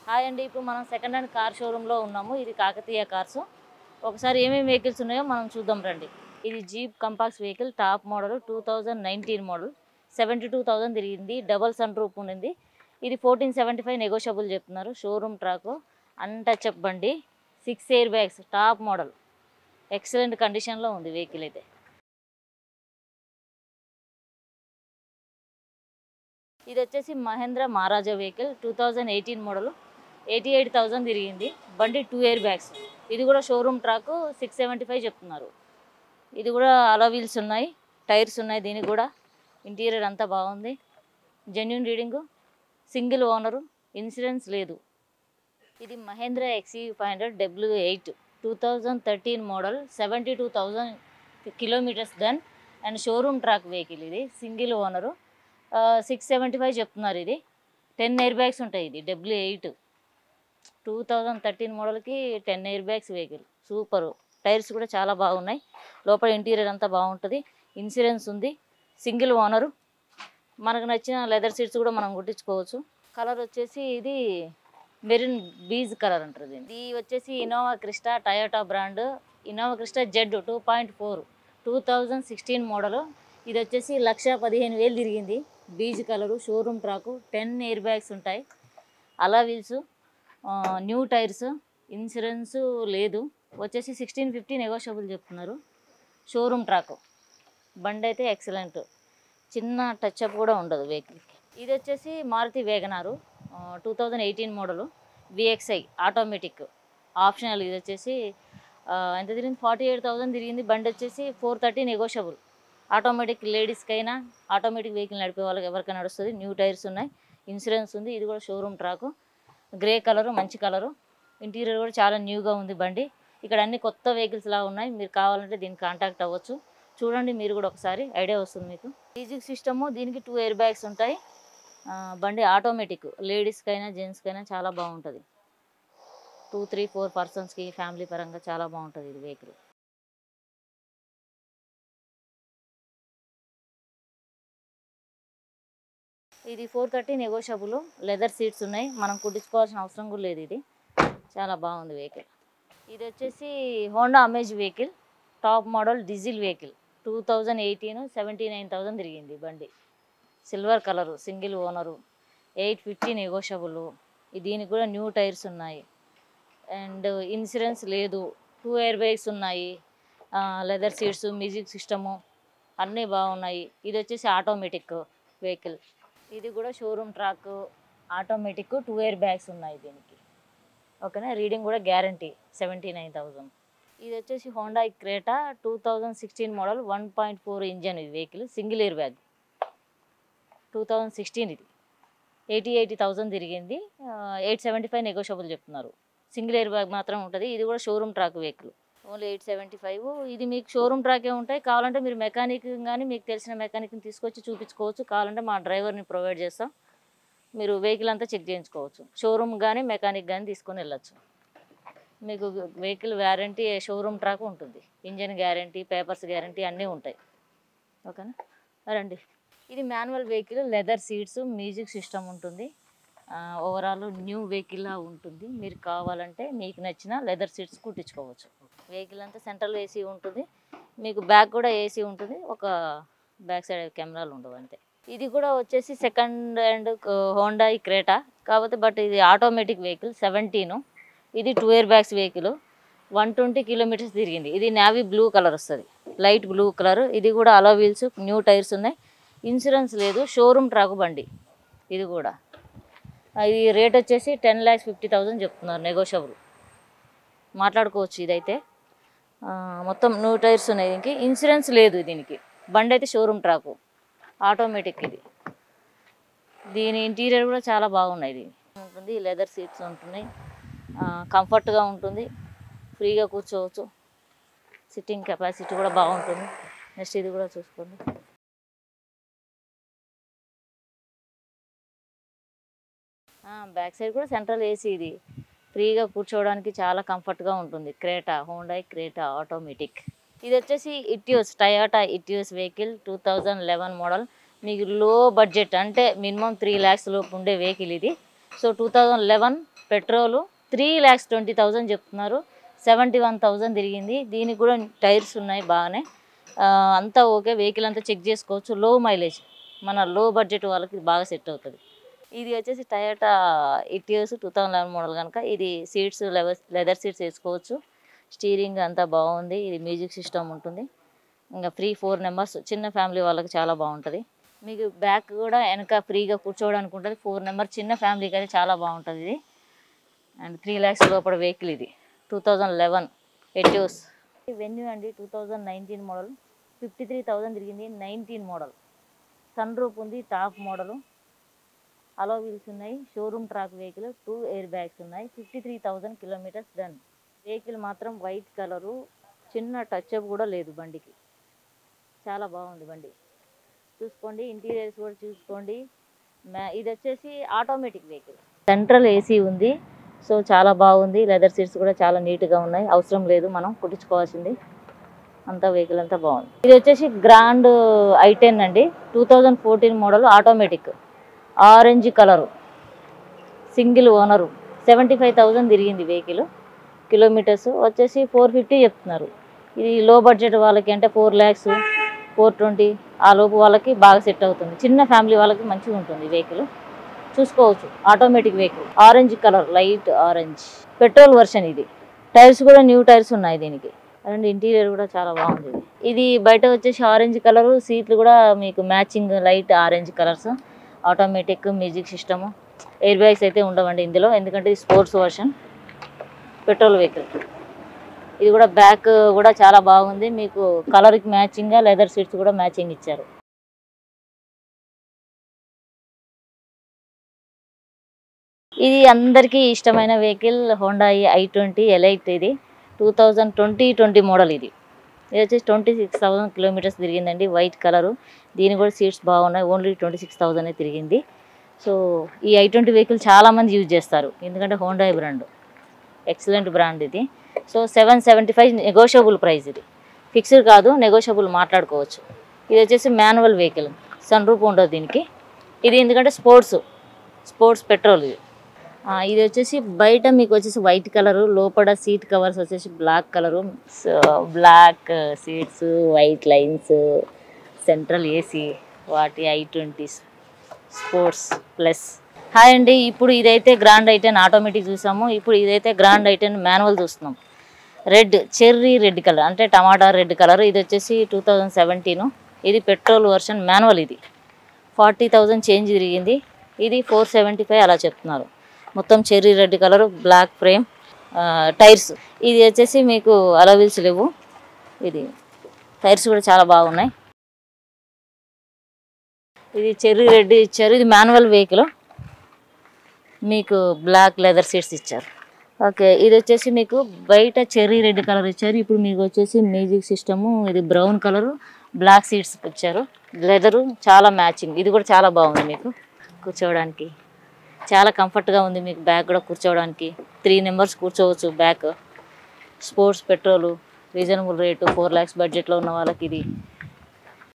Hi అండి ఇప్పుడు మనం సెకండ్ హ్యాండ్ కార్ షోరూంలో ఉన్నాము ఇది కాకతీయ కార్స్ ఒకసారి ఏమేమి వెహికల్స్ ఉన్నాయో మనం చూద్దాం రండి ఇది Jeep Compass vehicle top model two thousand nineteen model seventy two thousand తిరిగింది డబల్ సన్ రూప్ ఉంది ఇది ఫోర్టీన్ సెవెంటీ ఫైవ్ నెగోషియబుల్ చెప్తున్నారు షోరూమ్ ట్రాక్ అన్టచ్ బండి six airbags top model excellent కండిషన్లో ఉంది వెహికల్ అయితే ఇది వచ్చేసి Mahindra Marazzo vehicle two thousand eighteen model eighty eight thousand తిరిగింది బండి టూ ఇయర్ బ్యాగ్స్ ఇది కూడా showroom track six seventy five చెప్తున్నారు ఇది కూడా అలా వీల్స్ ఉన్నాయి టైర్స్ ఉన్నాయి దీనికి కూడా ఇంటీరియర్ అంతా బాగుంది genuine reading single owner insurance లేదు ఇది Mahindra XUV five hundred W eight two thousand thirteen model seventy two thousand kilometres done and showroom track vehicle ఇది single owner six seventy five చెప్తున్నారు ఇది టెన్ ఎయిర్ బ్యాగ్స్ ఉంటాయి ఇది W eight two thousand thirteen మోడల్కి ten airbags vehicle super tyres కూడా చాలా బాగున్నాయి లోపల ఇంటీరియర్ అంతా బాగుంటుంది ఇన్సూరెన్స్ ఉంది సింగిల్ ఓనరు మనకు నచ్చిన లెదర్ సీట్స్ కూడా మనం కుట్టించుకోవచ్చు కలర్ వచ్చేసి ఇది మెరూన్ బీజ్ కలర్ అంటారు దీన్ని ఇది వచ్చేసి Innova Crysta Toyota brand Innova Crysta Z two point four two thousand sixteen model ఇది వచ్చేసి లక్ష పదిహేను వేలు తిరిగింది beige colour showroom track ten airbags ఉంటాయి alloy wheels new tyres insurance లేదు వచ్చేసి సిక్స్టీన్ ఫిఫ్టీ నెగోషియబుల్ చెప్తున్నారు షోరూమ్ ట్రాక్ బండి అయితే ఎక్సలెంట్ చిన్న టచ్ అప్ కూడా ఉండదు వెహికల్కి ఇది వచ్చేసి Maruti WagonR two thousand eighteen model VXI automatic optional ఇది వచ్చేసి ఆ, ఎంత తిరిగింది ఫార్టీ ఎయిట్ థౌసండ్ తిరిగింది బండి వచ్చేసి ఫోర్ థర్టీ నెగోషియబుల్ ఆటోమేటిక్ లేడీస్కైనా ఆటోమేటిక్ వెహికల్ నడిపే వాళ్ళకి ఎవరికైనా నడుస్తుంది న్యూ టైర్స్ ఉన్నాయి ఇన్సూరెన్స్ ఉంది ఇది కూడా షోరూమ్ ట్రాకు గ్రే కలరు మంచి కలరు ఇంటీరియర్ కూడా చాలా న్యూగా ఉంది బండి ఇక్కడ అన్ని కొత్త వెహికల్స్ లా ఉన్నాయి మీరు కావాలంటే దీనికి కాంటాక్ట్ అవ్వచ్చు చూడండి మీరు కూడా ఒకసారి ఐడియా వస్తుంది మీకు మ్యూజిక్ సిస్టము దీనికి టూ ఎయిర్ బ్యాగ్స్ ఉంటాయి ఆ, బండి ఆటోమేటిక్ లేడీస్కైనా జెంట్స్కైనా చాలా బాగుంటుంది టూ త్రీ ఫోర్ పర్సన్స్కి ఫ్యామిలీ పరంగా చాలా బాగుంటుంది ఇది వెహికల్ ఇది four thirty negotiable leather seats ఉన్నాయి మనం కుట్టించుకోవాల్సిన అవసరం కూడా లేదు ఇది చాలా బాగుంది వెహికల్ ఇది వచ్చేసి Honda Amaze vehicle top model diesel vehicle two thousand eighteen seventy nine thousand తిరిగింది బండి silver colour single owner eight fifty negotiable దీనికి కూడా న్యూ టైర్స్ ఉన్నాయి అండ్ ఇన్సూరెన్స్ లేదు టూ ఎయిర్ బ్యాగ్స్ ఉన్నాయి లెదర్ సీట్స్ మ్యూజిక్ సిస్టము అన్నీ బాగున్నాయి ఇది వచ్చేసి ఆటోమేటిక్ వెహికల్ ఇది కూడా showroom track automatic two airbags ఉన్నాయి దీనికి ఓకేనా రీడింగ్ కూడా గ్యారంటీ సెవెంటీ నైన్ థౌజండ్ ఇది వచ్చేసి Honda Creta two thousand sixteen model one point four engine ఇది vehicle single airbag two thousand sixteen ఇది ఎయిటీ ఎయిటీ థౌజండ్ తిరిగింది eight seventy five negotiable చెప్తున్నారు సింగిల్ ఇయర్ బ్యాగ్ మాత్రం ఉంటుంది ఇది కూడా showroom track vehicle only eight seventy five ఇది మీకు షోరూమ్ ట్రాకే ఉంటాయి కావాలంటే మీరు మెకానిక్ కానీ మీకు తెలిసిన మెకానిక్ని తీసుకొచ్చి చూపించుకోవచ్చు కావాలంటే మా డ్రైవర్ని ప్రొవైడ్ చేస్తాం మీరు వెహికల్ అంతా చెక్ చేయించుకోవచ్చు షోరూమ్ కానీ మెకానిక్ కానీ తీసుకొని వెళ్ళచ్చు మీకు వెహికల్ వ్యారంటీ షోరూమ్ ట్రాక్ ఉంటుంది ఇంజన్ గ్యారంటీ పేపర్స్ గ్యారంటీ అన్నీ ఉంటాయి ఓకేనా రండి ఇది manual vehicle leather seats music system ఉంటుంది ఓవరాల్ న్యూ వెహికల్లా ఉంటుంది మీరు కావాలంటే మీకు నచ్చిన లెదర్ సీట్స్ కుట్టించుకోవచ్చు వెహికల్ అంతా సెంట్రల్ ఏసీ ఉంటుంది మీకు బ్యాక్ కూడా ఏసీ ఉంటుంది ఒక బ్యాక్ సైడ్ కెమెరాలు ఉండవు అంతే ఇది కూడా వచ్చేసి సెకండ్ హ్యాండ్ హోండా క్రేటా కాకపోతే బట్ ఇది ఆటోమేటిక్ వెహికల్ సెవెంటీను ఇది two airbags vehicle one twenty kilometres తిరిగింది ఇది నావీ బ్లూ కలర్ వస్తుంది లైట్ బ్లూ కలర్ ఇది కూడా అలా వీల్స్ న్యూ టైర్స్ ఉన్నాయి ఇన్సూరెన్స్ లేదు షోరూమ్ ట్రాక్ బండి ఇది కూడా ఇది రేట్ వచ్చేసి టెన్ ల్యాక్స్ ఫిఫ్టీ థౌజండ్ చెప్తున్నారు నెగోషియబుల్ మాట్లాడుకోవచ్చు ఇదైతే ఆ, మొత్తం న్యూ టైర్స్ ఉన్నాయి దీనికి ఇన్సూరెన్స్ లేదు దీనికి బండి అయితే షోరూమ్ ట్రాకు ఆటోమేటిక్ ఇది దీని ఇంటీరియర్ కూడా చాలా బాగున్నాయి ఇది ఉంటుంది లెదర్ సీట్స్ ఉంటున్నాయి కంఫర్ట్గా ఉంటుంది ఫ్రీగా కూర్చోవచ్చు సిట్టింగ్ కెపాసిటీ కూడా బాగుంటుంది నెక్స్ట్ ఇది కూడా చూసుకోండి బ్యాక్ సైడ్ కూడా సెంట్రల్ ఏసీ ఇది ఫ్రీగా కూర్చోవడానికి చాలా కంఫర్ట్గా ఉంటుంది క్రేటా హోండాయ్ క్రేటా ఆటోమేటిక్ ఇది వచ్చేసి Etios Toyota Etios vehicle two thousand eleven model మీకు లో బడ్జెట్ అంటే మినిమం త్రీ ల్యాక్స్ లోపు ఉండే వెహికల్ ఇది so two thousand eleven petrol three lakhs twenty thousand చెప్తున్నారు సెవెంటీ వన్ థౌజండ్ తిరిగింది దీనికి కూడా టైర్స్ ఉన్నాయి బాగానే ఆ, అంతా ఓకే వెహికల్ అంతా చెక్ చేసుకోవచ్చు లో మైలేజ్ మన లో బడ్జెట్ వాళ్ళకి ఇది బాగా సెట్ అవుతుంది ఇది వచ్చేసి Toyota Etios two thousand eleven model కనుక ఇది సీట్స్ లెవెల్ లెదర్ సీట్స్ వేసుకోవచ్చు స్టీరింగ్ అంతా బాగుంది ఇది మ్యూజిక్ సిస్టమ్ ఉంటుంది ఇంకా ఫ్రీ ఫోర్ నెంబర్స్ చిన్న ఫ్యామిలీ వాళ్ళకి చాలా బాగుంటుంది మీకు బ్యాక్ కూడా వెనక ఫ్రీగా కూర్చోవడానికి ఉంటుంది ఫోర్ నెంబర్ చిన్న ఫ్యామిలీకి అయితే చాలా బాగుంటుంది ఇది అండ్ త్రీ ల్యాక్స్ లోపల వెహికల్ ఇది two thousand eleven Etios Venue అండి two thousand nineteen model fifty three thousand తిరిగింది నైన్టీన్ మోడల్ సన్ రూప్ ఉంది టాప్ మోడలు అలో వీల్స్ ఉన్నాయి showroom track vehicle two airbags ఉన్నాయి fifty three thousand kilometres done vehicle మాత్రం white colour చిన్న touch up కూడా లేదు బండికి చాలా బాగుంది బండి చూసుకోండి ఇంటీరియర్స్ కూడా చూసుకోండి మ్యా- ఇది వచ్చేసి ఆటోమేటిక్ వెహికల్ సెంట్రల్ ఏసీ ఉంది సో చాలా బాగుంది లెదర్ సీట్స్ కూడా చాలా నీట్గా ఉన్నాయి అవసరం లేదు మనం కుట్టించుకోవాల్సింది అంతా వెహికల్ అంతా బాగుంది ఇది వచ్చేసి గ్రాండ్ ఐ టెన్ అండి two thousand fourteen model automatic orange colour single owner seventy five thousand తిరిగింది వెహికల్ కిలోమీటర్స్ వచ్చేసి ఫోర్ ఫిఫ్టీ చెప్తున్నారు ఇది లో బడ్జెట్ వాళ్ళకి అంటే ఫోర్ ల్యాక్స్ ఫోర్ ట్వంటీ ఆ లోపు వాళ్ళకి బాగా సెట్ అవుతుంది చిన్న ఫ్యామిలీ వాళ్ళకి మంచిగా ఉంటుంది వెహికల్ చూసుకోవచ్చు automatic vehicle orange colour light orange petrol version ఇది టైర్స్ కూడా న్యూ టైర్స్ ఉన్నాయి దీనికి అండ్ ఇంటీరియర్ కూడా చాలా బాగుంది ఇది. ఇది బయట వచ్చేసి ఆరెంజ్ కలర్ సీట్లు కూడా మీకు matching light orange colours automatic music system airbags అయితే ఉండవండి ఇందులో ఎందుకంటే ఇది స్పోర్ట్స్ వర్షన్ పెట్రోల్ వెహికల్ ఇది కూడా బ్యాక్ కూడా చాలా బాగుంది మీకు కలర్కి మ్యాచింగ్గా లెదర్ సీట్స్ కూడా మ్యాచింగ్ ఇచ్చారు ఇది అందరికీ ఇష్టమైన vehicle Honda I twenty Elite ఇది two thousand twenty twenty model ఇది ఇది వచ్చేసి ట్వంటీ సిక్స్ థౌసండ్ కిలోమీటర్స్ తిరిగిందండి వైట్ కలరు దీని కూడా సీట్స్ బాగున్నాయి ఓన్లీ ట్వంటీ సిక్స్ థౌసండ్ తిరిగింది సో ఈ ఐ ట్వంటీ వెహికల్ చాలామంది యూజ్ చేస్తారు ఎందుకంటే హోండా బ్రాండ్ ఎక్సలెంట్ బ్రాండ్ ఇది so seven seventy five negotiable price ఇది ఫిక్స్డ్ కాదు నెగోషియబుల్ మాట్లాడుకోవచ్చు ఇది వచ్చేసి మాన్యువల్ వెహికల్ సన్ రూప్ ఉండదు దీనికి ఇది ఎందుకంటే స్పోర్ట్స్ స్పోర్ట్స్ పెట్రోల్ ఇది ఆ, ఇది వచ్చేసి బయట మీకు వచ్చేసి వైట్ కలరు లోపల సీట్ కవర్స్ వచ్చేసి black colour black seats white lines central AC వాటి I twenties sports plus hi అండి ఇప్పుడు ఇదైతే గ్రాండ్ ఐటెన్ ఆటోమేటిక్ చూసాము ఇప్పుడు ఇదైతే గ్రాండ్ ఐటెన్ మాన్యువల్ చూస్తున్నాం రెడ్ చెర్రీ రెడ్ కలర్ అంటే టమాటా రెడ్ కలర్ ఇది వచ్చేసి టూ థౌజండ్ సెవెంటీన్ ఇది పెట్రోల్ వర్షన్ మాన్యువల్ ఇది ఫార్టీ థౌజండ్ చేంజ్ తిరిగింది ఇది ఫోర్ సెవెంటీ ఫైవ్ అలా చెప్తున్నారు మొత్తం cherry red colour black frame tyres ఇది వచ్చేసి మీకు అలవీల్స్ లేవు ఇది టైర్స్ కూడా చాలా బాగున్నాయి ఇది చెర్రీ రెడ్ ఇచ్చారు ఇది మాన్యువల్ వెహికల్ మీకు బ్లాక్ లెదర్ సీట్స్ ఇచ్చారు ఓకే ఇది వచ్చేసి మీకు బయట చెర్రీ రెడ్ కలర్ ఇచ్చారు ఇప్పుడు మీకు వచ్చేసి మ్యూజిక్ సిస్టము ఇది బ్రౌన్ కలర్ బ్లాక్ సీట్స్ ఇచ్చారు లెదరు చాలా మ్యాచింగ్ ఇది కూడా చాలా బాగుంది మీకు కూర్చోవడానికి చాలా కంఫర్ట్గా ఉంది మీకు బ్యాగ్ కూడా కూర్చోవడానికి త్రీ మెంబర్స్ కూర్చోవచ్చు back sports petrol reasonable rate four lakhs బడ్జెట్లో ఉన్న వాళ్ళకి ఇది